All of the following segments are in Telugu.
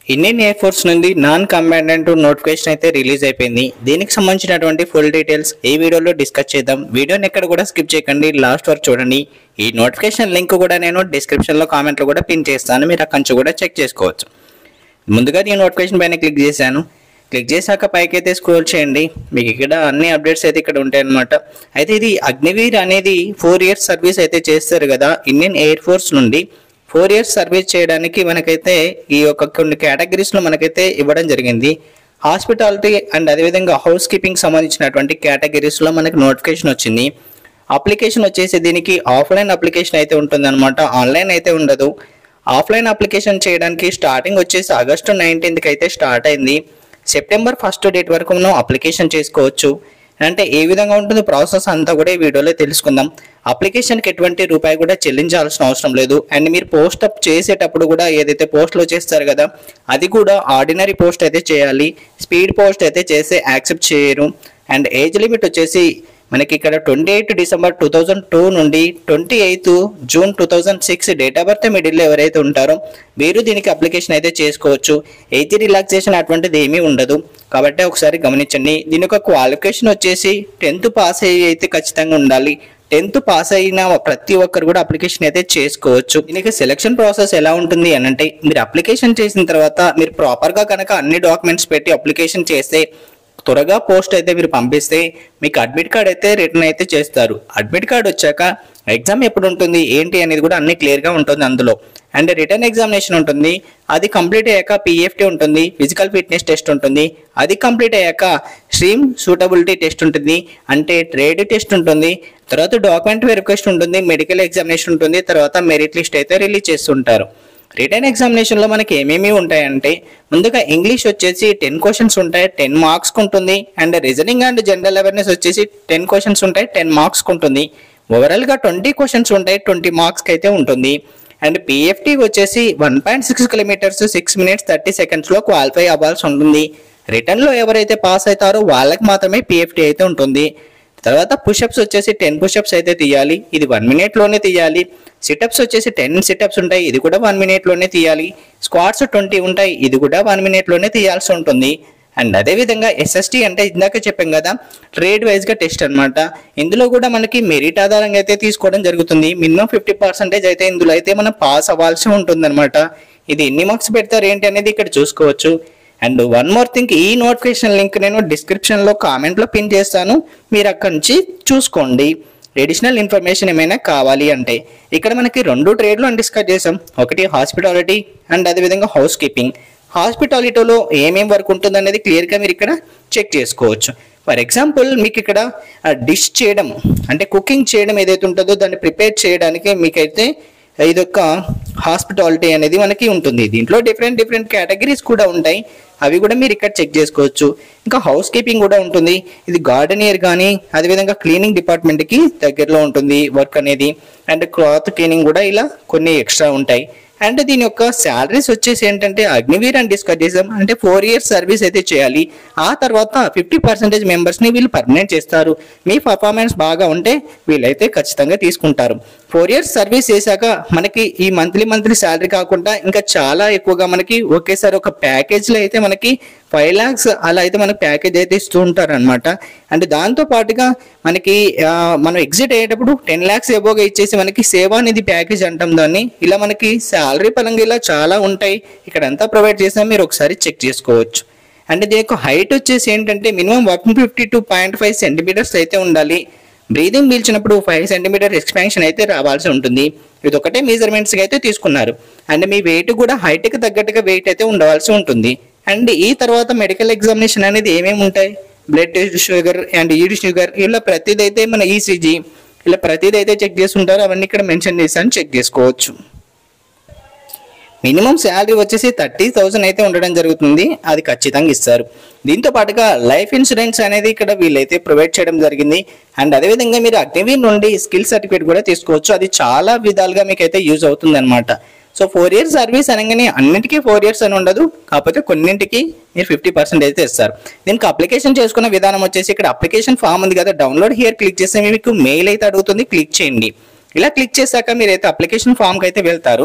ఇండియన్ ఎయిర్ ఫోర్స్ నుండి నాన్ కంబాటెంట్ నోటిఫికేషన్ అయితే రిలీజ్ అయిపోయింది దీనికి సంబంధించినటువంటి ఫుల్ డీటెయిల్స్ ఈ వీడియోలో డిస్కస్ చేద్దాం వీడియోని ఎక్కడ కూడా స్కిప్ చేయకండి లాస్ట్ వరకు చూడండి ఈ నోటిఫికేషన్ లింక్ కూడా నేను డిస్క్రిప్షన్లో కామెంట్లో కూడా పిన్ చేస్తాను మీరు అక్కడి నుంచి కూడా చెక్ చేసుకోవచ్చు ముందుగా నేను నోటిఫికేషన్ పైన క్లిక్ చేశాను క్లిక్ చేశాక పైకి అయితే స్క్రోల్ చేయండి మీకు ఇక్కడ అన్ని అప్డేట్స్ అయితే ఇక్కడ ఉంటాయి అనమాట అయితే ఇది అగ్నివీర్ అనేది ఫోర్ ఇయర్స్ సర్వీస్ అయితే చేస్తారు కదా ఇండియన్ ఎయిర్ ఫోర్స్ నుండి ఫోర్ ఇయర్స్ సర్వీస్ చేయడానికి మనకైతే ఈ యొక్క కొన్ని కేటగిరీస్లో మనకైతే ఇవ్వడం జరిగింది హాస్పిటాలిటీ అండ్ అదేవిధంగా హౌస్ కీపింగ్ సంబంధించినటువంటి కేటగిరీస్లో మనకి నోటిఫికేషన్ వచ్చింది అప్లికేషన్ వచ్చేసి దీనికి ఆఫ్లైన్ అప్లికేషన్ అయితే ఉంటుందన్నమాట ఆన్లైన్ అయితే ఉండదు ఆఫ్లైన్ అప్లికేషన్ చేయడానికి స్టార్టింగ్ వచ్చేసి ఆగస్టు నైన్టీన్త్కి అయితే స్టార్ట్ అయింది సెప్టెంబర్ ఫస్ట్ డేట్ వరకు మనం అప్లికేషన్ చేసుకోవచ్చు అంటే ఏ విధంగా ఉంటుంది ప్రాసెస్ అంతా కూడా ఈ వీడియోలో తెలుసుకుందాం అప్లికేషన్కి ఎటువంటి రూపాయి కూడా చెల్లించాల్సిన అవసరం లేదు అండ్ మీరు పోస్ట్ అప్ చేసేటప్పుడు కూడా ఏదైతే పోస్ట్లో చేస్తారు కదా అది కూడా ఆర్డినరీ పోస్ట్ అయితే చేయాలి స్పీడ్ పోస్ట్ అయితే చేస్తే యాక్సెప్ట్ చేయరు అండ్ ఏజ్ లిమిట్ వచ్చేసి మనకి ఇక్కడ twenty eight December two thousand two నుండి twenty eighth June two thousand six date of birth మిడిల్లో ఎవరైతే ఉంటారో వీరు దీనికి అప్లికేషన్ అయితే చేసుకోవచ్చు ఏజ్ రిలాక్సేషన్ అటువంటిది ఏమీ ఉండదు కాబట్టి ఒకసారి గమనించండి దీని యొక్క క్వాలిఫికేషన్ వచ్చేసి టెన్త్ పాస్ అయ్యి అయితే ఖచ్చితంగా ఉండాలి టెన్త్ పాస్ అయిన ప్రతి ఒక్కరు కూడా అప్లికేషన్ అయితే చేసుకోవచ్చు దీనికి సెలక్షన్ ప్రాసెస్ ఎలా ఉంటుంది అని అంటే మీరు అప్లికేషన్ చేసిన తర్వాత మీరు ప్రాపర్గా కనుక అన్ని డాక్యుమెంట్స్ పెట్టి అప్లికేషన్ చేస్తే త్వరగా పోస్ట్ అయితే మీరు పంపిస్తే మీకు అడ్మిట్ కార్డ్ అయితే రిటర్న్ అయితే చేస్తారు అడ్మిట్ కార్డ్ వచ్చాక ఎగ్జామ్ ఎప్పుడు ఉంటుంది ఏంటి అనేది కూడా అన్ని క్లియర్గా ఉంటుంది అందులో అండ్ రిటర్న్ ఎగ్జామినేషన్ ఉంటుంది అది కంప్లీట్ అయ్యాక పిఎఫ్టీ ఉంటుంది ఫిజికల్ ఫిట్నెస్ టెస్ట్ ఉంటుంది అది కంప్లీట్ అయ్యాక స్ట్రీమ్ సూటబిలిటీ టెస్ట్ ఉంటుంది అంటే ట్రేడ్ టెస్ట్ ఉంటుంది తర్వాత డాక్యుమెంట్ వెరిఫికేషన్ ఉంటుంది మెడికల్ ఎగ్జామినేషన్ ఉంటుంది తర్వాత మెరిట్ లిస్ట్ అయితే రిలీజ్ చేస్తుంటారు రిటర్న్ ఎగ్జామినేషన్లో మనకి ఏమేమి ఉంటాయంటే ముందుగా ఇంగ్లీష్ వచ్చేసి టెన్ క్వశ్చన్స్ ఉంటాయి టెన్ మార్క్స్కి ఉంటుంది and reasoning and general awareness వచ్చేసి టెన్ క్వశ్చన్స్ ఉంటాయి టెన్ మార్క్స్కి ఉంటుంది ఓవరాల్గా ట్వంటీ క్వశ్చన్స్ ఉంటాయి ట్వంటీ మార్క్స్కి అయితే ఉంటుంది అండ్ పిఎఫ్టీ వచ్చేసి one point six kilometres six minutes thirty సెకండ్స్లో క్వాలిఫై అవ్వాల్సి ఉంటుంది రిటర్న్లో ఎవరైతే పాస్ అవుతారో వాళ్ళకి మాత్రమే పిఎఫ్టీ అయితే ఉంటుంది తర్వాత పుషప్స్ వచ్చేసి టెన్ పుషప్స్ అయితే తీయాలి ఇది వన్ మినిట్లోనే తీయాలి సిటప్స్ వచ్చేసి టెన్ సిటప్స్ ఉంటాయి ఇది కూడా వన్ మినిట్లోనే తీయాలి స్క్వాట్స్ ట్వంటీ ఉంటాయి ఇది కూడా వన్ మినిట్లోనే తీయాల్సి ఉంటుంది అండ్ అదేవిధంగా ఎస్ఎస్టీ అంటే ఇందాక చెప్పాం కదా ట్రేడ్ వైజ్గా టెస్ట్ అన్నమాట ఇందులో కూడా మనకి మెరిట్ ఆధారంగా అయితే తీసుకోవడం జరుగుతుంది మినిమం ఫిఫ్టీ పర్సెంటేజ్ అయితే ఇందులో అయితే మనం పాస్ అవ్వాల్సి ఉంటుందన్నమాట ఇది ఎన్ని మార్క్స్ పెడతారు ఏంటి అనేది ఇక్కడ చూసుకోవచ్చు అండ్ వన్ మోర్ థింగ్ ఈ నోటిఫికేషన్ లింక్ నేను డిస్క్రిప్షన్లో కామెంట్లో పిన్ చేస్తాను మీరు అక్కడి నుంచి చూసుకోండి అడిషనల్ ఇన్ఫర్మేషన్ ఏమైనా కావాలి అంటే ఇక్కడ మనకి రెండు ట్రేడ్లు అని డిస్కస్ చేసాం ఒకటి హాస్పిటాలిటీ అండ్ అదేవిధంగా హౌస్ కీపింగ్ హాస్పిటాలిటీలో ఏమేం వర్క్ ఉంటుంది అనేది క్లియర్గా మీరు ఇక్కడ చెక్ చేసుకోవచ్చు ఫర్ ఎగ్జాంపుల్ మీకు ఇక్కడ డిష్ చేయడం అంటే కుకింగ్ చేయడం ఏదైతే ఉంటుందో దాన్ని ప్రిపేర్ చేయడానికి మీకైతే ఇదొక హాస్పిటాలిటీ అనేది మనకి ఉంటుంది దీంట్లో డిఫరెంట్ డిఫరెంట్ కేటగిరీస్ కూడా ఉంటాయి అవి కూడా మీరు ఇక్కడ చెక్ చేసుకోవచ్చు ఇంకా హౌస్ కీపింగ్ కూడా ఉంటుంది ఇది గార్డెనియర్ కానీ అదేవిధంగా క్లీనింగ్ డిపార్ట్మెంట్కి దగ్గరలో ఉంటుంది వర్క్ అనేది అండ్ క్లాత్ క్లీనింగ్ కూడా ఇలా కొన్ని ఎక్స్ట్రా ఉంటాయి అండ్ దీని యొక్క శాలరీస్ వచ్చేసి ఏంటంటే అగ్నివీర్ అండ్ డిస్కస్ చేసాం అంటే ఫోర్ ఇయర్స్ సర్వీస్ అయితే చేయాలి ఆ తర్వాత ఫిఫ్టీ పర్సెంటేజ్ మెంబర్స్ని వీళ్ళు పర్మనెంట్ చేస్తారు మీ పర్ఫార్మెన్స్ బాగా ఉంటే వీళ్ళైతే ఖచ్చితంగా తీసుకుంటారు ఫోర్ ఇయర్స్ సర్వీస్ చేశాక మనకి ఈ మంత్లీ మంత్లీ శాలరీ కాకుండా ఇంకా చాలా ఎక్కువగా మనకి ఒకేసారి ఒక ప్యాకేజ్లో అయితే మనకి ఫైవ్ ల్యాక్స్ అలా అయితే మనకి ప్యాకేజ్ అయితే ఇస్తూ ఉంటారు అనమాట అండ్ దాంతో పాటుగా మనకి ఆ, మనం ఎగ్జిట్ అయ్యేటప్పుడు టెన్ ల్యాక్స్ ఎబోగా ఇచ్చేసి మనకి సేవా నిధి ప్యాకేజ్ అంటాం దాన్ని ఇలా మనకి శాలరీ పరంగా ఇలా చాలా ఉంటాయి ఇక్కడ అంతా ప్రొవైడ్ చేసినా మీరు ఒకసారి చెక్ చేసుకోవచ్చు అండ్ దీని యొక్క హైట్ వచ్చేసి ఏంటంటే minimum one fifty two point five centimetres అయితే ఉండాలి బ్రీదింగ్ పీల్చినప్పుడు ఫైవ్ సెంటీమీటర్ ఎక్స్పాన్షన్ అయితే రావాల్సి ఉంటుంది ఇది ఒకటే మెజర్మెంట్స్కి అయితే తీసుకున్నారు అండ్ మీ వెయిట్ కూడా హైట్కి తగ్గట్టుగా వెయిట్ అయితే ఉండవలసి ఉంటుంది అండ్ ఈ తర్వాత మెడికల్ ఎగ్జామినేషన్ అనేది ఏమేమి ఉంటాయి బ్లడ్ షుగర్ అండ్ ఈడ్ షుగర్ ఇలా ప్రతిదైతే మన ఈసీజీ ఇలా ప్రతిదైతే చెక్ చేసుకుంటారు అవన్నీ ఇక్కడ మెన్షన్ చేశాను చెక్ చేసుకోవచ్చు మినిమం శాలరీ వచ్చేసి థర్టీ థౌసండ్ అయితే ఉండడం జరుగుతుంది అది ఖచ్చితంగా ఇస్తారు దీంతో పాటుగా లైఫ్ ఇన్సూరెన్స్ అనేది ఇక్కడ వీళ్ళైతే ప్రొవైడ్ చేయడం జరిగింది అండ్ అదేవిధంగా మీరు అగ్నివీర్ నుండి స్కిల్ సర్టిఫికేట్ కూడా తీసుకోవచ్చు అది చాలా విధాలుగా మీకు అయితే యూజ్ అవుతుంది అనమాట సో ఫోర్ ఇయర్స్ సర్వీస్ అనగానే అన్నిటికీ ఫోర్ ఇయర్స్ అని ఉండదు కాకపోతే కొన్నింటికి మీరు ఫిఫ్టీ పర్సెంట్ అయితే ఇస్తారు దీనికి అప్లికేషన్ చేసుకున్న విధానం వచ్చేసి ఇక్కడ అప్లికేషన్ ఫామ్ ఉంది కదా డౌన్లోడ్ హియర్ క్లిక్ చేస్తే మీకు మెయిల్ అయితే అడుగుతుంది క్లిక్ చేయండి ఇలా క్లిక్ చేశాక మీరైతే అప్లికేషన్ ఫామ్కి అయితే వెళ్తారు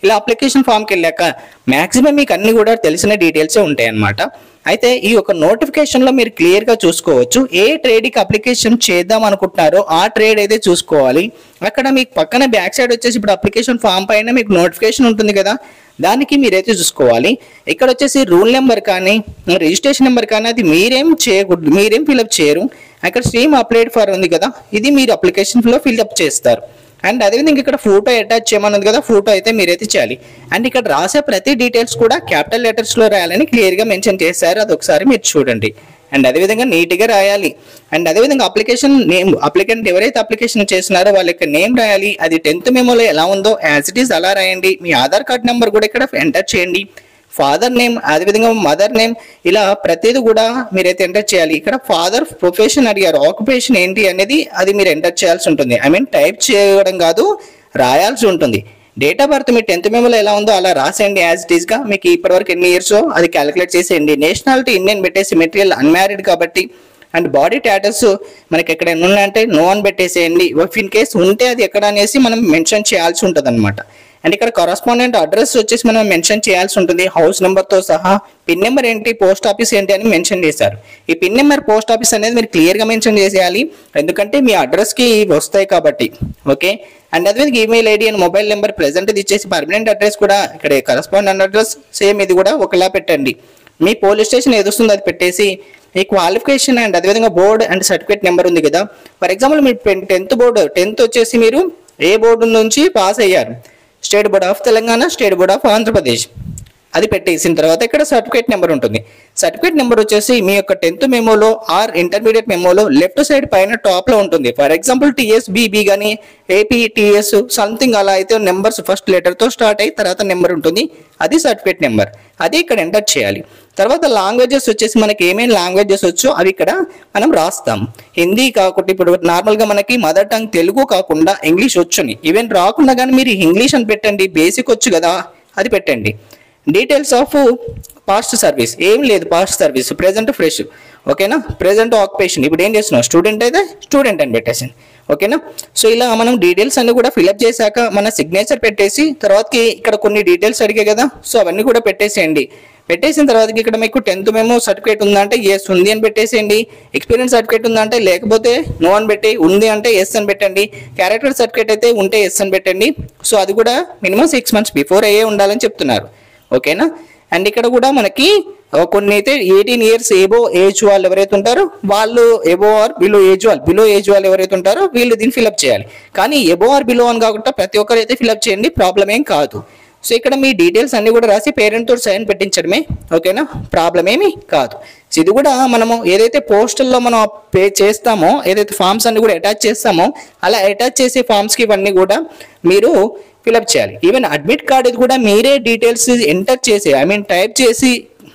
ఇలా అప్లికేషన్ ఫామ్కి వెళ్ళాక మ్యాక్సిమం మీకు అన్ని కూడా తెలిసిన డీటెయిల్సే ఉంటాయి అన్నమాట అయితే ఈ యొక్క నోటిఫికేషన్లో మీరు క్లియర్గా చూసుకోవచ్చు ఏ ట్రేడ్కి అప్లికేషన్ చేద్దాం అనుకుంటున్నారో ఆ ట్రేడ్ అయితే చూసుకోవాలి అక్కడ మీకు పక్కన బ్యాక్ సైడ్ వచ్చేసి ఇప్పుడు అప్లికేషన్ ఫామ్ పైన మీకు నోటిఫికేషన్ ఉంటుంది కదా దానికి మీరైతే చూసుకోవాలి ఇక్కడ వచ్చేసి రూల్ నెంబర్ కానీ రిజిస్ట్రేషన్ నెంబర్ కానీ అది మీరేం చేయకూడదు మీరేం ఫిల్అప్ చేయరు అక్కడ స్ట్రీమ్ అప్లైడ్ ఫర్ ఉంది కదా ఇది మీరు అప్లికేషన్లో ఫిల్అప్ చేస్తారు అండ్ అదేవిధంగా ఇక్కడ ఫోటో అటాచ్ చేయమన్నది కదా ఫోటో అయితే మీరైతే చేయాలి అండ్ ఇక్కడ రాసే ప్రతి డీటెయిల్స్ కూడా క్యాపిటల్ లెటర్స్లో రాయాలని క్లియర్గా మెన్షన్ చేశారు అది ఒకసారి మీరు చూడండి అండ్ అదేవిధంగా నీట్గా రాయాలి అండ్ అదేవిధంగా అప్లికేషన్ నేమ్ అప్లికెంట్ ఎవరైతే అప్లికేషన్ చేస్తున్నారో వాళ్ళ యొక్క నేమ్ రాయాలి అది టెన్త్ మెమోలో ఎలా ఉందో యాజ్ ఇట్ ఈస్ అలా రాయండి మీ ఆధార్ కార్డ్ నెంబర్ కూడా ఇక్కడ ఎంటర్ చేయండి ఫాదర్ నేమ్ అదేవిధంగా మదర్ నేమ్ ఇలా ప్రతిదీ కూడా మీరైతే ఎంటర్ చేయాలి ఇక్కడ ఫాదర్ ప్రొఫెషన్ అడిగారు ఆక్యుపేషన్ ఏంటి అనేది అది మీరు ఎంటర్ చేయాల్సి ఉంటుంది ఐ మీన్ టైప్ చేయడం కాదు రాయాల్సి ఉంటుంది డేట్ ఆఫ్ బర్త్ మీ టెన్త్ మెమోలో ఎలా ఉందో అలా రాసేయండి యాజ్ ఇట్ ఈస్గా మీకు ఇప్పటివరకు ఎన్ని ఇయర్స్ అది క్యాలిక్యులేట్ చేసేయండి నేషనాలిటీ ఇండియన్ పెట్టేసి మెటీరియల్ అన్మ్యారీడ్ కాబట్టి అండ్ బాడీ టాటస్ మనకి ఎక్కడ ఎన్ని ఉన్నాయంటే నో అని పెట్టేసేయండి ఇఫ్ ఇన్ కేస్ ఉంటే అది ఎక్కడ అనేసి మనం మెన్షన్ చేయాల్సి ఉంటుంది అనమాట అండ్ ఇక్కడ కరస్పాండెంట్ అడ్రస్ వచ్చేసి మనం మెన్షన్ చేయాల్సి ఉంటుంది హౌస్ నెంబర్తో సహా పిన్ నెంబర్ ఏంటి పోస్ట్ ఆఫీస్ ఏంటి అని మెన్షన్ చేశారు ఈ పిన్ నెంబర్ పోస్ట్ ఆఫీస్ అనేది మీరు క్లియర్గా మెన్షన్ చేసేయాలి ఎందుకంటే మీ అడ్రస్కి వస్తాయి కాబట్టి ఓకే అండ్ అదేవిధంగా email ID and mobile number present ఇది ఇచ్చేసి పర్మనెంట్ అడ్రస్ కూడా ఇక్కడ కరస్పాండెంట్ అడ్రస్ సేమ్ ఇది కూడా ఒకలా పెట్టండి మీ పోలీస్ స్టేషన్ ఏది వస్తుందో అది పెట్టేసి ఈ క్వాలిఫికేషన్ అండ్ అదేవిధంగా బోర్డ్ అండ్ సర్టిఫికేట్ నెంబర్ ఉంది కదా ఫర్ ఎగ్జాంపుల్ మీరు టెన్త్ బోర్డు టెన్త్ వచ్చేసి మీరు ఏ బోర్డు నుంచి పాస్ అయ్యారు state board of Telangana state board of Andhra Pradesh అది పెట్టేసిన తర్వాత ఇక్కడ సర్టిఫికేట్ నెంబర్ ఉంటుంది సర్టిఫికేట్ నెంబర్ వచ్చేసి మీ యొక్క టెన్త్ మెమోలో ఆర్ ఇంటర్మీడియట్ మెమోలో లెఫ్ట్ సైడ్ పైన టాప్ లో ఉంటుంది ఫర్ ఎగ్జాంపుల్ టిఎస్ బీబీ కానీ ఏపీ టిఎస్ సంథింగ్ అలా అయితే నెంబర్స్ ఫస్ట్ లెటర్ తో స్టార్ట్ అయ్యి తర్వాత నెంబర్ ఉంటుంది అది సర్టిఫికేట్ నెంబర్ అది ఇక్కడ ఎంటర్ చేయాలి తర్వాత లాంగ్వేజెస్ వచ్చేసి మనకి ఏమేమి లాంగ్వేజెస్ వచ్చో అవి ఇక్కడ మనం రాస్తాం హిందీ కాకుండా ఇప్పుడు నార్మల్గా మనకి మదర్ టంగ్ తెలుగు కాకుండా ఇంగ్లీష్ వచ్చుని ఈవెన్ రాకుండా కానీ మీరు ఇంగ్లీష్ అని పెట్టండి బేసిక్ వచ్చు కదా అది పెట్టండి డీటెయిల్స్ ఆఫ్ పాస్ట్ సర్వీస్ ఏం లేదు పాస్ట్ సర్వీస్ ప్రెజెంట్ ఫ్రెష్ ఓకేనా ప్రెజెంట్ ఆక్యుపేషన్ ఇప్పుడు ఏం చేస్తున్నాం స్టూడెంట్ అయితే స్టూడెంట్ అని పెట్టేసింది ఓకేనా సో ఇలా మనం డీటెయిల్స్ అన్ని కూడా ఫిల్అప్ చేశాక మన సిగ్నేచర్ పెట్టేసి తర్వాతకి ఇక్కడ కొన్ని డీటెయిల్స్ అడిగాయి కదా సో అవన్నీ కూడా పెట్టేసేయండి పెట్టేసిన తర్వాత ఇక్కడ మీకు టెన్త్ మేము సర్టిఫికేట్ ఉందంటే ఎస్ ఉంది అని పెట్టేసేయండి ఎక్స్పీరియన్స్ సర్టిఫికేట్ ఉందంటే లేకపోతే నో అని పెట్టి ఉంది అంటే ఎస్ అని పెట్టండి క్యారెక్టర్ సర్టిఫికేట్ అయితే ఉంటే ఎస్ అని పెట్టండి సో అది కూడా మినిమం సిక్స్ మంత్స్ బిఫోర్ అయ్యే ఉండాలని చెప్తున్నారు ఓకేనా అండ్ ఇక్కడ కూడా మనకి ఆ, కొన్ని అయితే ఎయిటీన్ ఇయర్స్ ఏబో ఏజ్ వాళ్ళు ఎవరైతే ఉంటారో వాళ్ళు ఎబో ఆర్ బిలో ఏజ్ వాళ్ళు బిలో ఏజ్ వాళ్ళు ఎవరైతే ఉంటారో వీళ్ళు దీన్ని ఫిల్అప్ చేయాలి కానీ ఎబో ఆర్ బిలో అని కాకుండా ప్రతి ఒక్కరు అయితే ఫిల్అప్ చేయండి ప్రాబ్లం ఏం కాదు సో ఇక్కడ మీ డీటెయిల్స్ అన్ని కూడా రాసి పేరెంట్ తోటి సైన్ పెట్టించడమే ఓకేనా ప్రాబ్లం ఏమి కాదు సో ఇది కూడా మనము ఏదైతే పోస్టల్లో మనం పే చేస్తామో ఏదైతే ఫామ్స్ అన్ని కూడా అటాచ్ చేస్తామో అలా అటాచ్ చేసే ఫామ్స్కి ఇవన్నీ కూడా మీరు ఫిలప్ చేయాలి ఈవెన్ అడ్మిట్ కార్డ్ ఇది కూడా మీరే డీటెయిల్స్ ఎంటర్ చేసి ఐ మీన్ టైప్ చేసి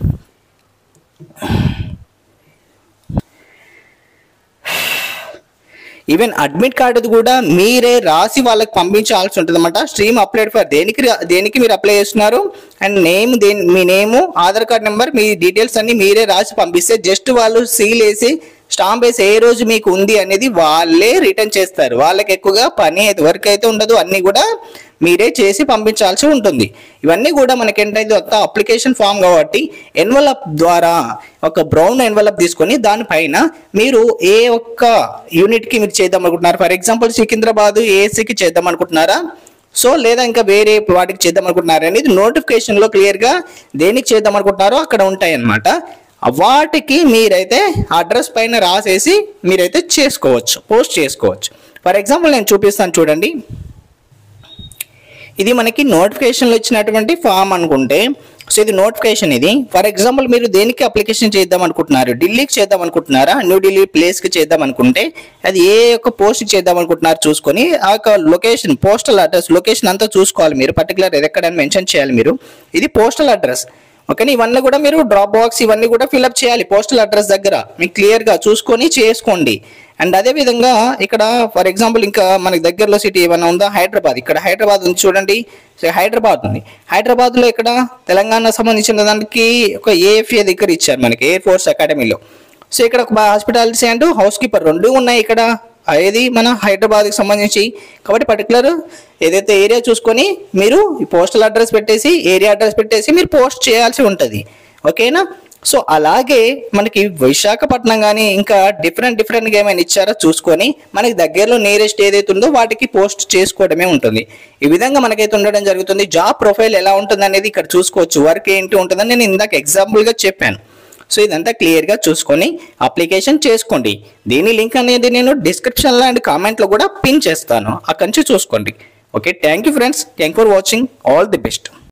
ఈవెన్ అడ్మిట్ కార్డు కూడా మీరే రాసి వాళ్ళకి పంపించాల్సి ఉంటుంది అనమాట స్ట్రీమ్ అప్లైడ్ ఫర్ దేనికి రా- దేనికి మీరు అప్లై చేస్తున్నారు అండ్ నేమ్ దేని మీ నేము ఆధార్ కార్డ్ నెంబర్ మీ డీటెయిల్స్ అన్ని మీరే రాసి పంపిస్తే జస్ట్ వాళ్ళు సీల్ వేసి స్టాంప్ వేసి ఏ రోజు మీకు ఉంది అనేది వాళ్ళే రిటర్న్ చేస్తారు వాళ్ళకి ఎక్కువగా పని అయితే వర్క్ అయితే ఉండదు అన్ని కూడా మీరే చేసి పంపించాల్సి ఉంటుంది ఇవన్నీ కూడా మనకి ఏంటంటే ఒక అప్లికేషన్ ఫామ్ కాబట్టి ఎన్వలప్ ద్వారా ఒక బ్రౌన్ ఎన్వలప్ తీసుకొని దానిపైన మీరు ఏ ఒక్క యూనిట్కి మీరు చేద్దాం అనుకుంటున్నారు ఫర్ ఎగ్జాంపుల్ సికింద్రాబాద్ ఏఎస్సికి చేద్దాం అనుకుంటున్నారా సో లేదా ఇంకా వేరే వాటికి చేద్దాం అనుకుంటున్నారా అనేది నోటిఫికేషన్లో క్లియర్గా దేనికి చేద్దాం అనుకుంటున్నారో అక్కడ ఉంటాయి అన్నమాట వాటికి మీరైతే అడ్రస్ పైన రాసేసి మీరైతే చేసుకోవచ్చు పోస్ట్ చేసుకోవచ్చు ఫర్ ఎగ్జాంపుల్ నేను చూపిస్తాను చూడండి ఇది మనకి నోటిఫికేషన్లో ఇచ్చినటువంటి ఫామ్ అనుకుంటే సో ఇది నోటిఫికేషన్ ఇది ఫర్ ఎగ్జాంపుల్ మీరు దేనికి అప్లికేషన్ చేద్దాం అనుకుంటున్నారు ఢిల్లీకి చేద్దాం అనుకుంటున్నారా న్యూఢిల్లీ ప్లేస్కి చేద్దాం అనుకుంటే అది ఏ యొక్క పోస్ట్కి చేద్దాం అనుకుంటున్నారు చూసుకొని ఆ యొక్క లొకేషన్ పోస్టల్ అడ్రస్ లొకేషన్ అంతా చూసుకోవాలి మీరు పర్టికులర్ ఎక్కడని మెన్షన్ చేయాలి మీరు ఇది పోస్టల్ అడ్రస్ ఓకేనా ఇవన్నీ కూడా మీరు డ్రాప్ బాక్స్ ఇవన్నీ కూడా ఫిల్అప్ చేయాలి పోస్టల్ అడ్రస్ దగ్గర మీకు క్లియర్గా చూసుకొని చేసుకోండి అండ్ అదే విధంగా ఇక్కడ ఫర్ ఎగ్జాంపుల్ ఇంకా మనకి దగ్గరలో సిటీ ఏమైనా ఉందా హైదరాబాద్ ఇక్కడ హైదరాబాద్ ఉంది చూడండి సో హైదరాబాద్ ఉంది హైదరాబాద్లో ఇక్కడ తెలంగాణ సంబంధించిన దానికి ఒక ఏఎఫ్ఏ దగ్గర ఇచ్చారు మనకి ఎయిర్ ఫోర్స్ అకాడమీలో సో ఇక్కడ ఒక హాస్పిటాలిటీ అండ్ హౌస్ కీపర్ రెండు ఉన్నాయి ఇక్కడ ఏది మన హైదరాబాద్కి సంబంధించి కాబట్టి పర్టికులర్ ఏదైతే ఏరియా చూసుకొని మీరు పోస్టల్ అడ్రస్ పెట్టేసి ఏరియా అడ్రస్ పెట్టేసి మీరు పోస్ట్ చేయాల్సి ఉంటుంది ఓకేనా సో అలాగే మనకి విశాఖపట్నం కానీ ఇంకా డిఫరెంట్ డిఫరెంట్గా ఏమైనా ఇచ్చారో చూసుకొని మనకి దగ్గరలో నియరెస్ట్ ఏదైతే ఉందో వాటికి పోస్ట్ చేసుకోవడమే ఉంటుంది ఈ విధంగా మనకైతే ఉండడం జరుగుతుంది జాబ్ ప్రొఫైల్ ఎలా ఉంటుంది అనేది ఇక్కడ చూసుకోవచ్చు వర్క్ ఏంటి ఉంటుందని నేను ఇందాక ఎగ్జాంపుల్గా చెప్పాను సో ఇదంతా క్లియర్గా చూసుకొని అప్లికేషన్ చేసుకోండి దీని లింక్ అనేది నేను డిస్క్రిప్షన్లో అండ్ కామెంట్లో కూడా పిన్ చేస్తాను అక్కడి నుంచి చూసుకోండి okay thank you friends thank for watching all the best